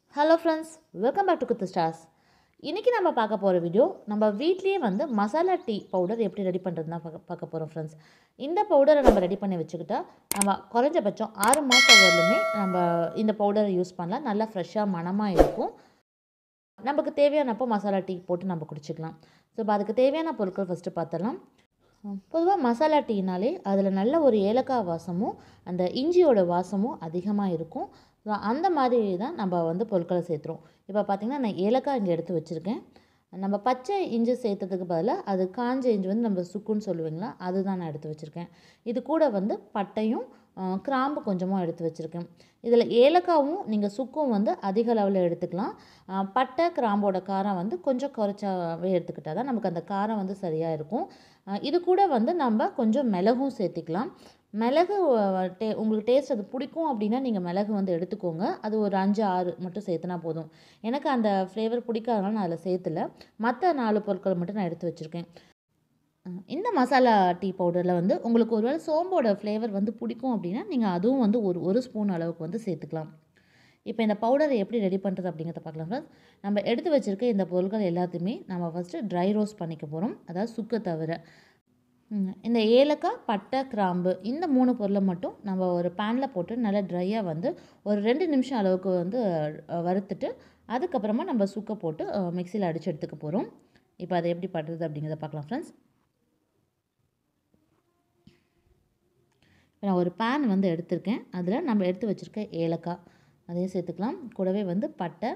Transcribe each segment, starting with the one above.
Hello friends welcome back to Kuthu stars இன்றைக்கி நம்ம பார்க்க போகிற வீடியோ நம்ம வீட்லேயே வந்து மசாலா டீ பவுடர் எப்படி ரெடி பண்ணுறது தான் பார்க்க பார்க்க போகிறோம் ஃப்ரெண்ட்ஸ் இந்த பவுடரை நம்ம ரெடி பண்ணி வச்சுக்கிட்டா நம்ம குறைஞ்சபட்சம் ஆறு மாதம் வரலுமே நம்ம இந்த பவுடரை யூஸ் பண்ணலாம் நல்லா ஃப்ரெஷ்ஷாக மணமாக இருக்கும் நமக்கு தேவையானப்போ மசாலா டீ போட்டு நம்ம குடிச்சிக்கலாம் ஸோ இப்போ அதுக்கு தேவையான பொருட்கள் ஃபஸ்ட்டு பார்த்துடலாம் பொதுவாக மசாலா டீனாலே அதில் நல்ல ஒரு ஏலக்காய் வாசமும் அந்த இஞ்சியோட வாசமும் அதிகமாக இருக்கும் ஸோ அந்த மாதிரி தான் நம்ம வந்து பொருட்களை சேர்த்துறோம் இப்போ பார்த்திங்கன்னா நான் ஏலக்காய் இங்கே எடுத்து வச்சுருக்கேன் நம்ம பச்சை இஞ்சி சேர்த்ததுக்கு பதிலாக அது காஞ்ச இஞ்சி வந்து நம்ம சுக்குன்னு சொல்லுவீங்களா அதுதான் நான் எடுத்து வச்சுருக்கேன் இது கூட வந்து பட்டையும் அஹ், கிராம்பு கொஞ்சமாக எடுத்து வச்சுருக்கேன் இதில் ஏலக்காவும் நீங்கள் சுக்கும் வந்து அதிக அளவில் எடுத்துக்கலாம் அஹ், பட்டை கிராம்போட காரம் வந்து கொஞ்சம் குறைச்சாவே எடுத்துக்கிட்டால் தான் நமக்கு அந்த காரம் வந்து சரியாக இருக்கும் அஹ், இது கூட வந்து நம்ம கொஞ்சம் மிளகும் சேர்த்திக்கலாம் மிளகு அஹ், டே உங்களுக்கு டேஸ்ட் அது பிடிக்கும் அப்படின்னா நீங்கள் மிளகு வந்து எடுத்துக்கோங்க அது ஒரு அஞ்சு ஆறு மட்டும் சேர்த்துனா போதும் எனக்கு அந்த ஃப்ளேவர் பிடிக்காதனால நான் அதில் சேர்த்துல மற்ற நாலு பொருட்கள் மட்டும் நான் எடுத்து வச்சுருக்கேன் அஹ் இந்த மசாலா டீ பவுடரில் வந்து உங்களுக்கு ஒருவேளை சோம்போட ஃப்ளேவர் வந்து பிடிக்கும் அப்படின்னா நீங்கள் அதுவும் வந்து ஒரு ஒரு ஸ்பூன் அளவுக்கு வந்து சேர்த்துக்கலாம் இப்போ இந்த பவுடரை எப்படி ரெடி பண்ணுறது அப்படிங்கிறத பார்க்கலாம் friends. நம்ம எடுத்து வச்சுருக்க இந்த பொருட்கள் எல்லாத்தையுமே நம்ம ஃபஸ்ட்டு ட்ரை ரோஸ்ட் பண்ணிக்க போகிறோம் அதாவது சுக்க தவிர ம், இந்த ஏலக்காய் பட்டை கிராம்பு இந்த மூணு பொருளை மட்டும் நம்ம ஒரு பேனில் போட்டு நல்லா ட்ரையாக வந்து ஒரு ரெண்டு நிமிஷம் அளவுக்கு வந்து அஹ், வறுத்துட்டு அதுக்கப்புறமா நம்ம சுக்க போட்டு மிக்சியில் அடித்து எடுத்துக்க போகிறோம் இப்போ அதை எப்படி பண்ணுறது அப்படிங்கிறத பார்க்கலாம் ஃப்ரெண்ட்ஸ் இப்போ நான் ஒரு பேன் வந்து எடுத்திருக்கேன் அதில் நம்ம எடுத்து வச்சுருக்க ஏலக்காய் அதையும் சேர்த்துக்கலாம் கூடவே வந்து பட்டை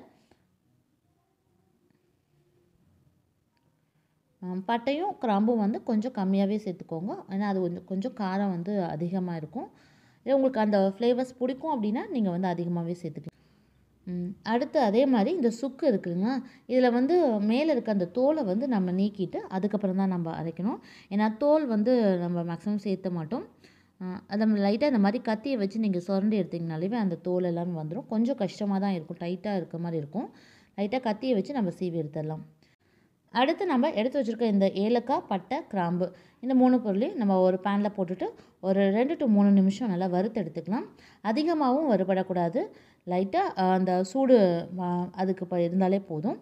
ஆம், பட்டையும் கிராம்பும் வந்து கொஞ்சம் கம்மியாகவே சேர்த்துக்கோங்க ஏன்னா அது வந்து கொஞ்சம் காரம் வந்து அதிகமாக இருக்கும் இல்லை உங்களுக்கு அந்த ஃப்ளேவர்ஸ் பிடிக்கும் அப்படின்னா நீங்கள் வந்து அதிகமாகவே சேர்த்துக்கலாம் ம், அடுத்து அதே மாதிரி இந்த சுக்கு இருக்குங்க இதில் வந்து மேலே இருக்க அந்த தோலை வந்து நம்ம நீக்கிட்டு அதுக்கப்புறம் தான் நம்ம அரைக்கணும் ஏன்னா தோல் வந்து நம்ம மேக்ஸிமம் சேர்த்த மாட்டோம் அஹ் அதை லைட்டாக இந்த மாதிரி கத்தியை வச்சு நீங்கள் சுரண்டி எடுத்திங்கனாலே அந்த தோல் எல்லாமே வந்துடும் கொஞ்சம் கஷ்டமாக தான் இருக்கும் டைட்டாக இருக்க மாதிரி இருக்கும் லைட்டாக கத்தியை வச்சு நம்ம சீவி எடுத்துடலாம் அடுத்து நம்ம எடுத்து வச்சுருக்க இந்த ஏலக்காய் பட்டை கிராம்பு இந்த மூணு பொருளையும் நம்ம ஒரு பேனில் போட்டுட்டு ஒரு ரெண்டு டு மூணு நிமிஷம் நல்லா வறுத்து எடுத்துக்கலாம் அதிகமாகவும் வறுபடக்கூடாது லைட்டாக அந்த சூடு அஹ், அதுக்கு இப்போ இருந்தாலே போதும்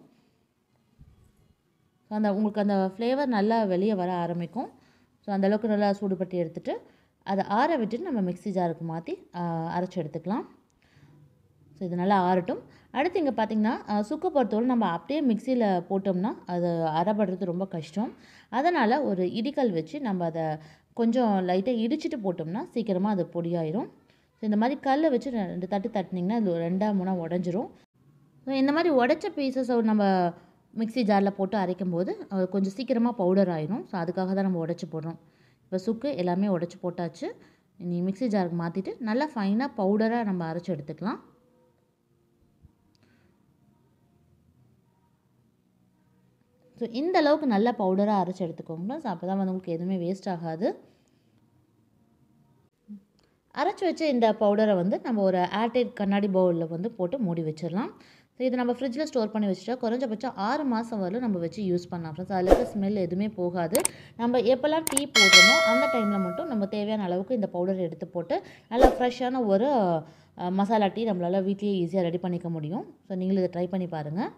அந்த உங்களுக்கு அந்த ஃப்ளேவர் நல்லா வெளியே வர ஆரம்பிக்கும் ஸோ அந்தளவுக்கு நல்லா சூடுபட்டி எடுத்துட்டு அதை ஆற விட்டுட்டு நம்ம மிக்ஸி ஜாருக்கு மாற்றி அரைச்சி எடுத்துக்கலாம் ஸோ இது நல்லா ஆறட்டும் அடுத்து இங்கே பார்த்தீங்கன்னா அஹ், சுக்கு பொறுத்தவரை நம்ம அப்படியே மிக்சியில் போட்டோம்னா அது அரைப்படுறது ரொம்ப கஷ்டம் அதனால் ஒரு இடிக்கல் வச்சு நம்ம அதை கொஞ்சம் லைட்டாக இடிச்சிட்டு போட்டோம்னா சீக்கிரமாக அது பொடியாயிரும் ஸோ இந்த மாதிரி கல்லை வச்சு ரெண்டு தட்டு தட்டினீங்கன்னா அது ஒரு ரெண்டாக மூணாக உடஞ்சிரும் ஸோ இந்த மாதிரி உடைச்ச பீசஸை நம்ம மிக்ஸி ஜாரில் போட்டு அரைக்கும் போது அது கொஞ்சம் சீக்கிரமாக பவுடர் ஆயிரும் ஸோ அதுக்காக தான் நம்ம உடச்சி போடுறோம் இப்போ சுக்கு எல்லாமே உடச்சி போட்டாச்சு இனி மிக்ஸி ஜாருக்கு மாற்றிட்டு நல்லா ஃபைனாக பவுடராக நம்ம அரைச்சி எடுத்துக்கலாம் ஸோ இந்த அளவுக்கு நல்ல பவுடராக அரைச்சி எடுத்துக்கோங்க ஸோ அப்போ தான் வந்து உங்களுக்கு எதுவுமே வேஸ்ட் ஆகாது அரைச்சி வச்ச இந்த பவுடரை வந்து நம்ம ஒரு ஏர்டைட் கண்ணாடி பவுலில் வந்து போட்டு மூடி வச்சிடலாம் ஸோ இதை நம்ம ஃப்ரிட்ஜில் ஸ்டோர் பண்ணி வச்சுட்டா குறைஞ்சபட்சம் ஆறு மாதம் வரலும் நம்ம வச்சு யூஸ் பண்ணலாம் ஃப்ரெண்ட்ஸ் அதில் இருக்க ஸ்மெல் எதுவுமே போகாது நம்ம எப்போல்லாம் டீ போடுறோமோ அந்த டைமில் மட்டும் நம்ம தேவையான அளவுக்கு இந்த பவுடரை எடுத்து போட்டு நல்லா ஃப்ரெஷ்ஷான ஒரு அஹ், மசாலா டீ நம்மளால் வீட்லேயே ஈஸியாக ரெடி பண்ணிக்க முடியும் ஸோ நீங்களும் இதை ட்ரை பண்ணி பாருங்கள்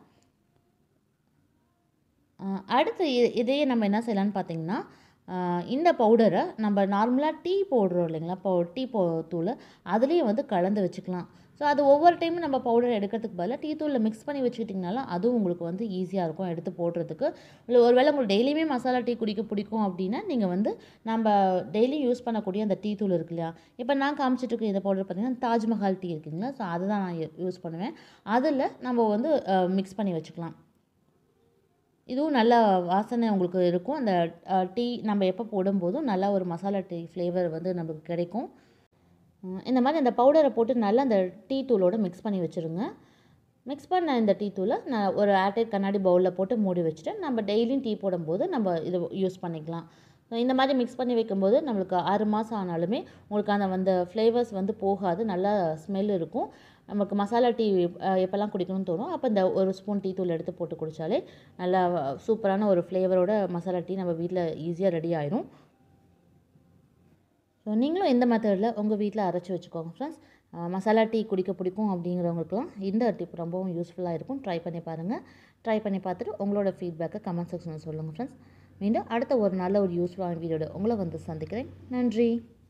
ஆஹ் அடுத்து இ- இதையே நம்ம என்ன செய்யலாம்னு பார்த்தீங்கன்னா ஆஹ் இந்த பவுடரை நம்ம நார்மலாக டீ போடுறோம் இல்லைங்களா இப்போ டீ போ தூள் அதுலேயே வந்து கலந்து வச்சுக்கலாம் ஸோ அது ஒவ்வொரு டைமும் நம்ம பவுடர் எடுக்கிறதுக்கு பதிலாக டீ தூளில் மிக்ஸ் பண்ணி வச்சுக்கிட்டிங்கனாலும் அதுவும் உங்களுக்கு வந்து ஈஸியாக இருக்கும் எடுத்து போடுறதுக்கு இல்லை ஒருவேளை உங்களுக்கு டெய்லியுமே மசாலா டீ குடிக்க பிடிக்கும் அப்படின்னா நீங்கள் வந்து நம்ம டெய்லி யூஸ் பண்ணக்கூடிய அந்த டீ தூள் இருக்கு இல்லையா இப்போ நான் காமிச்சிட்டு இருக்க இந்த பவுடர் பார்த்தீங்கன்னா தாஜ்மஹால் டீ இருக்குங்களா ஸோ அதை தான் நான் யூஸ் பண்ணுவேன் அதில் நம்ம வந்து மிக்ஸ் பண்ணி வச்சுக்கலாம் இதுவும் நல்ல வாசனை உங்களுக்கு இருக்கும் அந்த அஹ், டீ நம்ம எப்போ போடும்போதும் நல்லா ஒரு மசாலா டீ ஃப்ளேவர் வந்து நமக்கு கிடைக்கும் உம், இந்த மாதிரி அந்த பவுடரை போட்டு நல்லா அந்த டீ தூளோட மிக்ஸ் பண்ணி வச்சுருங்க மிக்ஸ் பண்ண இந்த டீ தூளை நான் ஒரு ஏர்டைட் கண்ணாடி பவுலில் போட்டு மூடி வச்சுட்டு நம்ம டெய்லியும் டீ போடும்போது நம்ம இதை யூஸ் பண்ணிக்கலாம் ஸோ இந்த மாதிரி மிக்ஸ் பண்ணி வைக்கும்போது நம்மளுக்கு ஆறு மாதம் ஆனாலுமே உங்களுக்கு அந்த அந்த ஃப்ளேவர்ஸ் வந்து போகாது நல்லா ஸ்மெல் இருக்கும் நமக்கு மசாலா டீ அஹ், எப்போல்லாம் குடிக்கணும்னு தோணும் அப்போ இந்த ஒரு ஸ்பூன் டீ தூள் எடுத்து போட்டு குடித்தாலே நல்லா சூப்பரான ஒரு ஃப்ளேவரோட மசாலா டீ நம்ம வீட்டில் ஈஸியாக ரெடி ஆயிரும் ஸோ நீங்களும் இந்த மெத்தடில் உங்கள் வீட்டில் அரைச்சி வச்சுக்கோங்க ஃப்ரெண்ட்ஸ் அஹ், மசாலா டீ குடிக்க பிடிக்கும் அப்படிங்கிறவங்களுக்குலாம் இந்த டிப் ரொம்பவும் யூஸ்ஃபுல்லாக இருக்கும் ட்ரை பண்ணி பாருங்கள் ட்ரை பண்ணி பார்த்துட்டு உங்களோட ஃபீட்பேக்கை கமெண்ட் செக்ஷனில் சொல்லுங்கள் ஃப்ரெண்ட்ஸ் மீண்டும் அடுத்த ஒரு நல்ல ஒரு யூஸ்ஃபுல்லான வீடியோட உங்களை வந்து சந்திக்கிறேன் நன்றி